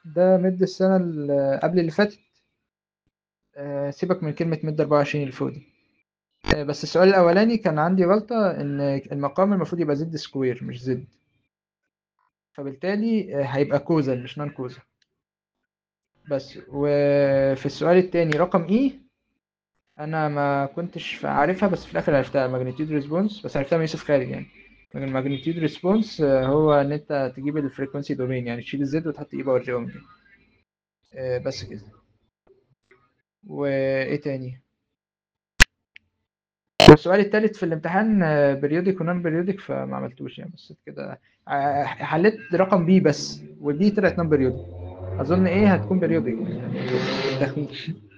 ده مد السنة اللي قبل اللي فاتت آه، سيبك من كلمة مد 24 اللي فوق دي آه، بس السؤال الأولاني كان عندي غلطة إن المقام المفروض يبقى زد سكوير مش زد فبالتالي آه، هيبقى كوزل مش نون كوزل بس وفي السؤال التاني رقم إي أنا ما كنتش عارفها بس في الآخر عرفتها ماجنتيود ريسبونس بس عرفتها من يوسف خالد يعني الماجنتيود ريسبونس هو إن أنت تجيب الفريكونسي دومين يعني تشيل الزد وتحط إي باور جي أوميجا آه، بس كده وايه تاني والسؤال التالت في الامتحان بريودك ونون بريودك فما عملتوش يعني بس كده ع- حليت رقم بي بس والبي طلعت نون بريودك اظن ايه هتكون بريودك يعني بالتخمين